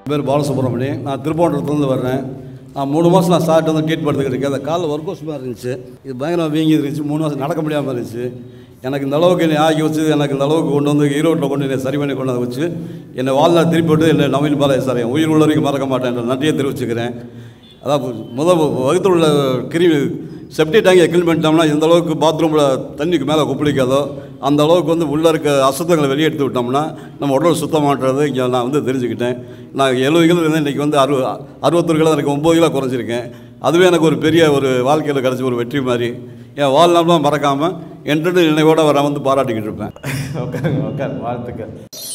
பேர் பாலசுப்ரமணியம் நான் திருப்பவண்டத்துலேருந்து வர்றேன் நான் மூணு மாதம் நான் சார்ட்டு வந்து ட்ரீட் படுத்துக்கிட்டு இருக்கேன் அந்த காலில் ஒர்க் மாதிரி இருந்துச்சு இது பயங்கரம் வீங்கி இருந்துச்சு மூணு மாதம் நடக்க முடியாமல் இருந்துச்சு எனக்கு இந்த அளவுக்கு என்னை ஆகி வச்சு எனக்கு இந்த அளவுக்கு கொண்டு வந்து ஈரோட்டில் கொண்டு என்னை சரி பண்ணி கொண்டு வந்து வச்சு என்னை வாழ்நாள் திருப்பி விட்டு என்னை நவீன் பாலாஜி சார் என் உயிர் உள்ள வரைக்கும் மறக்க மாட்டேன் என்ற நன்றியை தெரிவிச்சுக்கிறேன் அதான் முதல் வகுத்தில் உள்ள கிருமி செப்டி டேங்கை கிளீன் பண்ணிட்டோம்னா எந்த அளவுக்கு பாத்ரூமில் தண்ணிக்கு மேலே குப்பிடிக்காதோ அந்த அளவுக்கு வந்து உள்ளே இருக்க அசுத்தங்களை வெளியே எடுத்து விட்டோம்னா நம்ம உடல் சுத்தமாட்டுறது இங்கே நான் வந்து தெரிஞ்சுக்கிட்டேன் நான் எழுபது கிலோ இருந்தேன் இன்றைக்கி வந்து அறு அறுபத்தொரு கிலோ எனக்கு ஒம்பது கிலோ குறைஞ்சிருக்கேன் அதுவே எனக்கு ஒரு பெரிய ஒரு வாழ்க்கையில் கிடச்ச ஒரு வெற்றி மாதிரி என் வாழ்நாள்லாம் மறக்காமல் என்றென்று நினைவோடு வர வந்து பாராட்டிக்கிட்டு இருப்பேன் உட்காருங்க உட்காரு வாழ்த்துக்கள்